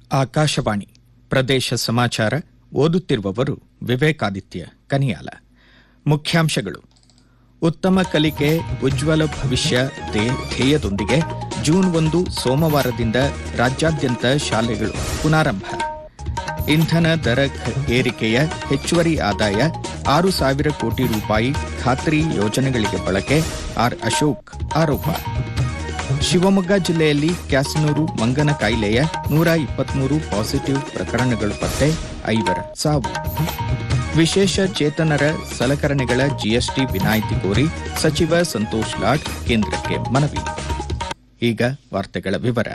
ಆಕಾಶವಾಣಿ ಪ್ರದೇಶ ಸಮಾಚಾರ ಓದುತ್ತಿರುವವರು ವಿವೇಕಾದಿತ್ಯ ಕನಿಯಾಲ ಮುಖ್ಯಾಂಶಗಳು ಉತ್ತಮ ಕಲಿಕೆ ಉಜ್ವಲ ಭವಿಷ್ಯ ಧ್ಯೇ- ಧ್ಯೇಯದೊಂದಿಗೆ ಜೂನ್ ಒಂದು ಸೋಮವಾರದಿಂದ ರಾಜ್ಯಾದ್ಯಂತ ಶಾಲೆಗಳು ಪುನಾರಂಭ ಇಂಧನ ದರ ಖ- ಏರಿಕೆಯ ಹೆಚ್ಚುವರಿ ಆದಾಯ ಆರು ಸಾವಿರ ಕೋಟಿ ರೂಪಾಯಿ ಖಾತ್ರಿ ಯೋಜನೆಗಳಿಗೆ ಬಳಕೆ ಆರ್ ಅಶೋಕ್ ಆರೋಪ ಶಿವಮೊಗ್ಗ ಜಿಲ್ಲೆಯಲ್ಲಿ ಕ್ಯಾಸನೂರು ಮಂಗನ ಕಾಯಿಲೆಯ ನೂರ ಇಪ್ಪತ್ಮೂರು ಪಾಸಿಟಿವ್ ಪ್ರಕರಣಗಳು ಪತ್ತೆ ಐವರ ಸಾವು ವಿಶೇಷ ಚೇತನರ ಸಲಕರಣೆಗಳ ಜಿಎಸ್ಟಿ ವಿನಾಯಿತಿ ಕೋರಿ ಸಚಿವ ಸಂತೋಷ್ ಲಾಡ್ ಕೇಂದ್ರಕ್ಕೆ ಮನವಿ ಈಗ ವಾರ್ತೆಗಳ ವಿವರ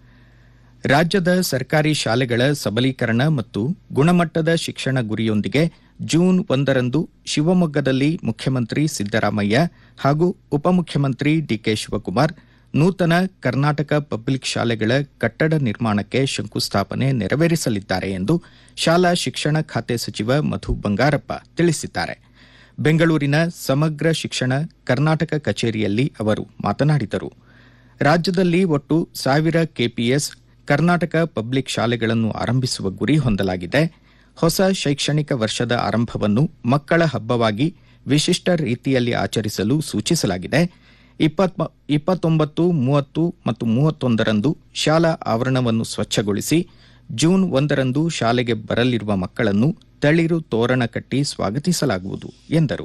ರಾಜ್ಯದ ಸರ್ಕಾರಿ ಶಾಲೆಗಳ ಸಬಲೀಕರಣ ಮತ್ತು ಗುಣಮಟ್ಟದ ಶಿಕ್ಷಣ ಗುರಿಯೊಂದಿಗೆ ಜೂನ್ ಒಂದರಂದು ಶಿವಮೊಗ್ಗದಲ್ಲಿ ಮುಖ್ಯಮಂತ್ರಿ ಸಿದ್ದರಾಮಯ್ಯ ಹಾಗೂ ಉಪಮುಖ್ಯಮಂತ್ರಿ ಡಿಕೆ ಶಿವಕುಮಾರ್ ನೂತನ ಕರ್ನಾಟಕ ಪಬ್ಲಿಕ್ ಶಾಲೆಗಳ ಕಟ್ಟಡ ನಿರ್ಮಾಣಕ್ಕೆ ಶಂಕುಸ್ಥಾಪನೆ ನೆರವೇರಿಸಲಿದ್ದಾರೆ ಎಂದು ಶಾಲಾ ಶಿಕ್ಷಣ ಖಾತೆ ಸಚಿವ ಮಧು ಬಂಗಾರಪ್ಪ ತಿಳಿಸಿದ್ದಾರೆ ಬೆಂಗಳೂರಿನ ಸಮಗ್ರ ಶಿಕ್ಷಣ ಕರ್ನಾಟಕ ಕಚೇರಿಯಲ್ಲಿ ಅವರು ಮಾತನಾಡಿದರು ರಾಜ್ಯದಲ್ಲಿ ಒಟ್ಟು ಸಾವಿರ ಕೆಪಿಎಸ್ ಕರ್ನಾಟಕ ಪಬ್ಲಿಕ್ ಶಾಲೆಗಳನ್ನು ಆರಂಭಿಸುವ ಗುರಿ ಹೊಂದಲಾಗಿದೆ ಹೊಸ ಶೈಕ್ಷಣಿಕ ವರ್ಷದ ಆರಂಭವನ್ನು ಮಕ್ಕಳ ಹಬ್ಬವಾಗಿ ವಿಶಿಷ್ಟ ರೀತಿಯಲ್ಲಿ ಆಚರಿಸಲು ಸೂಚಿಸಲಾಗಿದೆ ಇಪ್ಪತ್ಮ- ಇಪ್ಪತ್ತೊಂಬತ್ತು ಮೂವತ್ತು ಮತ್ತು ಮೂವತ್ತೊಂದರಂದು ಶಾಲಾ ಆವರಣವನ್ನು ಸ್ವಚ್ಛಗೊಳಿಸಿ ಜೂನ್ ಒಂದರಂದು ಶಾಲೆಗೆ ಬರಲಿರುವ ಮಕ್ಕಳನ್ನು ತಳಿರು ತೋರಣ ಕಟ್ಟಿ ಸ್ವಾಗತಿಸಲಾಗುವುದು ಎಂದರು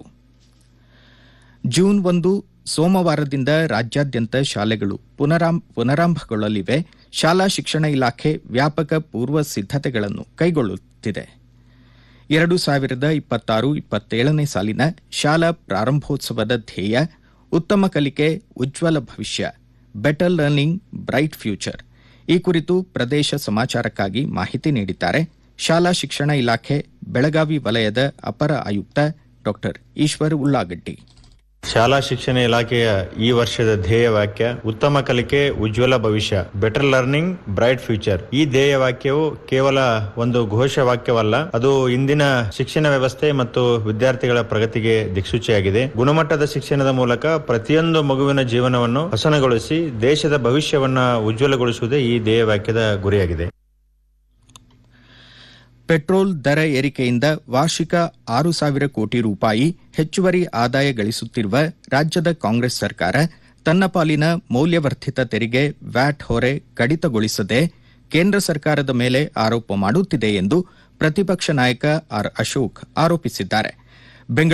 ಜೂನ್ ಒಂದು ಸೋಮವಾರದಿಂದ ರಾಜ್ಯಾದ್ಯಂತ ಶಾಲೆಗಳು ಪುನರಾಂ- ಪುನರಾರಂಭಗೊಳ್ಳಲಿವೆ ಶಾಲಾ ಶಿಕ್ಷಣ ಇಲಾಖೆ ವ್ಯಾಪಕ ಪೂರ್ವ ಸಿದ್ಧತೆಗಳನ್ನು ಕೈಗೊಳ್ಳುತ್ತಿದೆ ಎರಡು ಸಾವಿರದ ಇಪ್ಪತ್ತಾರು ಇಪ್ಪತ್ತೇಳನೇ ಸಾಲಿನ ಶಾಲಾ ಪ್ರಾರಂಭೋತ್ಸವದ ಧ್ಯೇಯ ಉತ್ತಮ ಕಲಿಕೆ ಉಜ್ವಲ ಭವಿಷ್ಯ ಬೆಟರ್ ಲರ್ನಿಂಗ್ ಬ್ರೈಟ್ ಫ್ಯೂಚರ್ ಈ ಕುರಿತು ಪ್ರದೇಶ ಸಮಾಚಾರಕ್ಕಾಗಿ ಮಾಹಿತಿ ನೀಡಿದ್ದಾರೆ ಶಾಲಾ ಶಿಕ್ಷಣ ಇಲಾಖೆ ಬೆಳಗಾವಿ ವಲಯದ ಅಪರ ಆಯುಕ್ತ ಡಾ ಈಶ್ವರ್ ಉಳ್ಳಾಗಡ್ಡಿ ಶಾಲಾ ಶಿಕ್ಷಣ ಇಲಾಖೆಯ ಈ ವರ್ಷದ ಧ್ಯೇಯ ವಾಕ್ಯ ಉತ್ತಮ ಕಲಿಕೆ ಉಜ್ವಲ ಭವಿಷ್ಯ ಬೆಟರ್ ಲರ್ನಿಂಗ್ ಬ್ರೈಟ್ ಫ್ಯೂಚರ್ ಈ ಧ್ಯೇಯ ವಾಕ್ಯವು ಕೇವಲ ಒಂದು ಘೋಷ ವಾಕ್ಯವಲ್ಲ ಅದು ಇಂದಿನ ಶಿಕ್ಷಣ ವ್ಯವಸ್ಥೆ ಮತ್ತು ವಿದ್ಯಾರ್ಥಿಗಳ ಪ್ರಗತಿಗೆ ದಿಕ್ಸೂಚಿಯಾಗಿದೆ ಗುಣಮಟ್ಟದ ಶಿಕ್ಷಣದ ಮೂಲಕ ಪ್ರತಿಯೊಂದು ಮಗುವಿನ ಜೀವನವನ್ನು ಹಸನಗೊಳಿಸಿ ದೇಶದ ಭವಿಷ್ಯವನ್ನ ಉಜ್ವಲಗೊಳಿಸುವುದೇ ಈ ಧ್ಯೇಯ ವಾಕ್ಯದ ಗುರಿಯಾಗಿದೆ ಪೆಟ್ರೋಲ್ ದರ ಏರಿಕೆಯಿಂದ ವಾರ್ಷಿಕ ಆರು ಸಾವಿರ ಕೋಟಿ ರೂಪಾಯಿ ಹೆಚ್ಚುವರಿ ಆದಾಯ ಗಳಿಸುತ್ತಿರುವ ರಾಜ್ಯದ ಕಾಂಗ್ರೆಸ್ ಸರ್ಕಾರ ತನ್ನ ಪಾಲಿನ ಮೌಲ್ಯವರ್ಧಿತ ತೆರಿಗೆ ವ್ಯಾಟ್ ಹೊರೆ ಕಡಿತಗೊಳಿಸದೆ ಕೇಂದ್ರ ಸರ್ಕಾರದ ಮೇಲೆ ಆರೋಪ ಮಾಡುತ್ತಿದೆ ಎಂದು ಪ್ರತಿಪಕ್ಷ ನಾಯಕ ಆರ್ ಅಶೋಕ್ ಆರೋಪಿಸಿದ್ದಾರೆ ಬೆಂಗಳೂರು